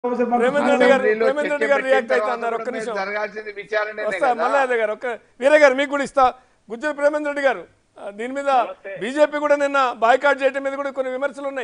రేవంత్ రెడ్డి గారు అసెంబ్లీలో రేవంత్ రెడ్డి చర్చ గారు రియాక్ట్ పెట్టిన అయితే తర్వాత అన్నారు ఒక్క కూడా నిమిషం జరగాల్సింది విచారణనే వస్తా కదా. మల్లాదే గారు ఒక్క వీరే గారు మీకు కూడా ఇస్తా గుజ్జల ప్రేమేంద్ర రెడ్డి గారు ఆ, దీని మీద బీజేపీ కూడా నిన్న బాయ్కాట్ చేయడం మీద కూడా కొన్ని విమర్శలు ఉన్నాయి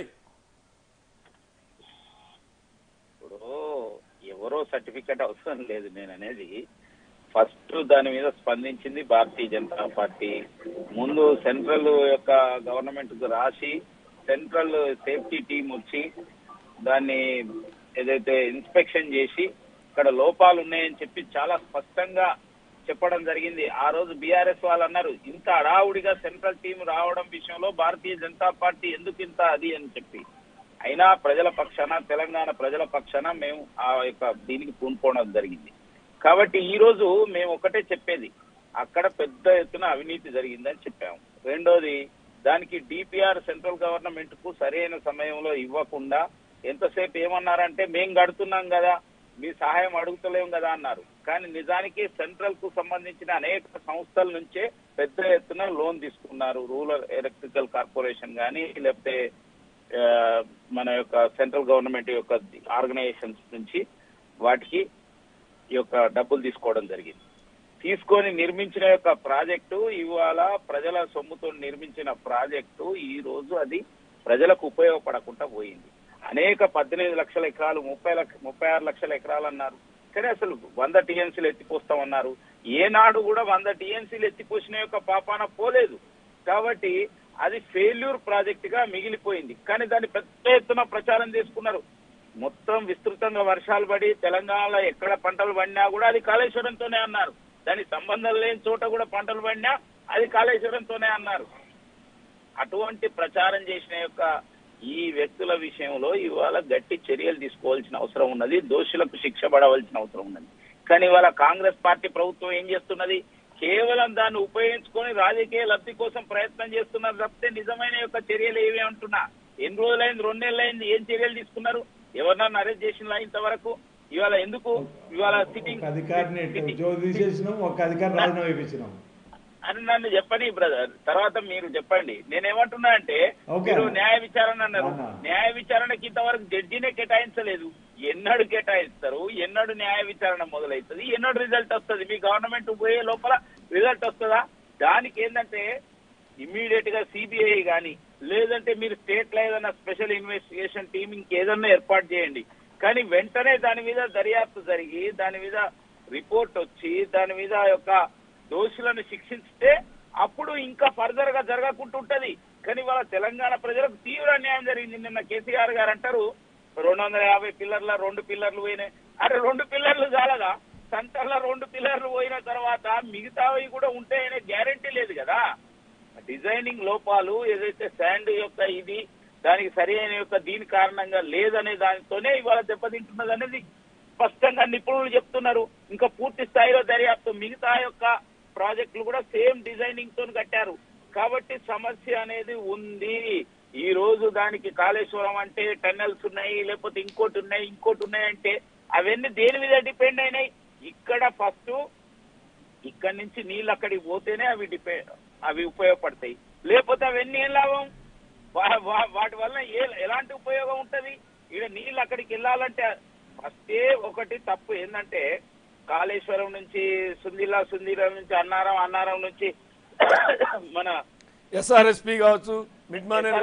ఇప్పుడు ఎవరో సర్టిఫికెట్ అవసరం లేదు నేను అనేది ఫస్ట్ దాని మీద స్పందించింది భారతీయ జనతా పార్టీ ముందు సెంట్రల్ యొక్క గవర్నమెంట్ కు రాసి సెంట్రల్ సేఫ్టీ టీం వచ్చి దాన్ని ఏదైతే ఇన్స్పెక్షన్ చేసి ఇక్కడ లోపాలు ఉన్నాయని చెప్పి చాలా స్పష్టంగా చెప్పడం జరిగింది ఆ రోజు బీఆర్ఎస్ వాళ్ళు అన్నారు ఇంత అడావుడిగా సెంట్రల్ టీం రావడం విషయంలో భారతీయ జనతా పార్టీ ఎందుకు ఇంత అది అని చెప్పి అయినా ప్రజల పక్షాన తెలంగాణ ప్రజల పక్షాన మేము ఆ యొక్క దీనికి పూనుకోవడం జరిగింది కాబట్టి ఈ రోజు మేము ఒకటే చెప్పేది అక్కడ పెద్ద ఎత్తున అవినీతి జరిగిందని చెప్పాము రెండోది దానికి డిపిఆర్ సెంట్రల్ గవర్నమెంట్ కు సరైన సమయంలో ఇవ్వకుండా ఎంతసేపు ఏమన్నారంటే మేం కడుతున్నాం కదా మీ సహాయం అడుగుతలేం కదా అన్నారు కానీ నిజానికి సెంట్రల్ కు సంబంధించిన అనేక సంస్థల నుంచే పెద్ద ఎత్తున లోన్ తీసుకున్నారు రూరల్ ఎలక్ట్రికల్ కార్పొరేషన్ కానీ లేకపోతే ఆ, మన యొక్క సెంట్రల్ గవర్నమెంట్ యొక్క ఆర్గనైజేషన్స్ నుంచి వాటికి ఈ యొక్క డబ్బులు తీసుకోవడం జరిగింది తీసుకొని నిర్మించిన యొక్క ప్రాజెక్టు ఇవాళ ప్రజల సొమ్ముతో నిర్మించిన ప్రాజెక్టు ఈ రోజు అది ప్రజలకు ఉపయోగపడకుండా పోయింది అనేక పద్దెనిమిది లక్షల ఎకరాలు ముప్పై లక్ష ముప్పై ఆరు లక్షల ఎకరాలు అన్నారు కానీ అసలు వంద టీఎంసీలు ఎత్తిపోస్తామన్నారు ఏనాడు కూడా వంద టీఎంసీలు ఎత్తిపోసిన యొక్క పాపాన పోలేదు కాబట్టి అది ఫెయిల్యూర్ ప్రాజెక్ట్ గా మిగిలిపోయింది కానీ దాన్ని పెద్ద ఎత్తున ప్రచారం చేసుకున్నారు మొత్తం విస్తృతంగా వర్షాలు పడి తెలంగాణలో ఎక్కడ పంటలు పడినా కూడా అది కాళేశ్వరంతోనే అన్నారు దానికి సంబంధం లేని చోట కూడా పంటలు పడినా అది కాళేశ్వరంతోనే అన్నారు అటువంటి ప్రచారం చేసిన యొక్క ఈ వ్యక్తుల విషయంలో ఇవాళ గట్టి చర్యలు తీసుకోవాల్సిన అవసరం ఉన్నది దోషులకు శిక్ష పడవలసిన అవసరం ఉన్నది కానీ ఇవాళ కాంగ్రెస్ పార్టీ ప్రభుత్వం ఏం చేస్తున్నది కేవలం దాన్ని ఉపయోగించుకొని రాజకీయ లబ్ధి కోసం ప్రయత్నం చేస్తున్నారు తప్పితే నిజమైన యొక్క చర్యలు ఏవి అంటున్నా ఎన్ని రోజులైంది రెండు నెలలైంది ఏం చర్యలు తీసుకున్నారు ఎవరినన్నా అరెస్ట్ చేసిన ఇంతవరకు ఇవాళ ఎందుకు ఇవాళ సిట్టింగ్ ఒక అధికారిని ఉద్యోగం తీసేసినాం ఒక అధికారి రాజీనామా వేయించినాం అని నన్ను చెప్పని బ్రదర్ తర్వాత మీరు చెప్పండి నేనేమంటున్నా అంటే ఓకే. మీరు న్యాయ విచారణ అన్నారు అవునా. న్యాయ విచారణకి ఇంతవరకు జడ్జినే కేటాయించలేదు ఎన్నడు కేటాయిస్తారు ఎన్నడు న్యాయ విచారణ మొదలవుతుంది ఎన్నడు రిజల్ట్ వస్తుంది మీ గవర్నమెంట్ పోయే లోపల రిజల్ట్ వస్తుందా దానికి ఏంటంటే ఇమ్మీడియట్ గా సిబిఐ గాని లేదంటే మీరు స్టేట్ లో ఏదైనా స్పెషల్ ఇన్వెస్టిగేషన్ టీమ్ ఇంకేదన్నా ఏర్పాటు చేయండి కానీ వెంటనే దాని మీద దర్యాప్తు జరిగి దాని మీద రిపోర్ట్ వచ్చి దాని మీద యొక్క దోషులను శిక్షిస్తే అప్పుడు ఇంకా ఫర్దర్ గా జరగకుంటుంటది కానీ వాళ్ళ తెలంగాణ ప్రజలకు తీవ్ర అన్యాయం జరిగింది నిన్న కేసీఆర్ గారు అంటారు రెండు వందల యాభై పిల్లర్ల రెండు పిల్లర్లు పోయినాయి అరే రెండు పిల్లర్లు చాలదా సెంటర్ల రెండు పిల్లర్లు పోయిన తర్వాత మిగతావి కూడా ఉంటాయనే గ్యారంటీ లేదు కదా డిజైనింగ్ లోపాలు ఏదైతే శాండ్ యొక్క ఇది దానికి సరి అయిన యొక్క దీని కారణంగా లేదనే దానితోనే ఇవాళ దెబ్బతింటున్నది అనేది స్పష్టంగా నిపుణులు చెప్తున్నారు ఇంకా పూర్తి స్థాయిలో దర్యాప్తు మిగతా యొక్క ప్రాజెక్టులు కూడా సేమ్ డిజైనింగ్ తో కట్టారు కాబట్టి సమస్య అనేది ఉంది ఈ రోజు దానికి కాళేశ్వరం అంటే టన్నెల్స్ ఉన్నాయి లేకపోతే ఇంకోటి ఉన్నాయి ఇంకోటి ఉన్నాయి అంటే అవన్నీ దేని మీద డిపెండ్ అయినాయి ఇక్కడ ఫస్ట్ ఇక్కడి నుంచి నీళ్ళు అక్కడికి పోతేనే అవి డిపె అవి ఉపయోగపడతాయి లేకపోతే అవన్నీ ఏం లాభం వా- వా- వాటి వల్ల ఏ ఎలాంటి ఉపయోగం ఉంటది ఇక నీళ్ళు అక్కడికి వెళ్ళాలంటే ఫస్టే ఒకటి తప్పు ఏంటంటే కాళేశ్వరం నుంచి సుందిలా సుందిలా నుంచి అన్నారం అన్నారం నుంచి మన ఎస్ఆర్ఎస్పి కావచ్చు మిడ్ మానేర్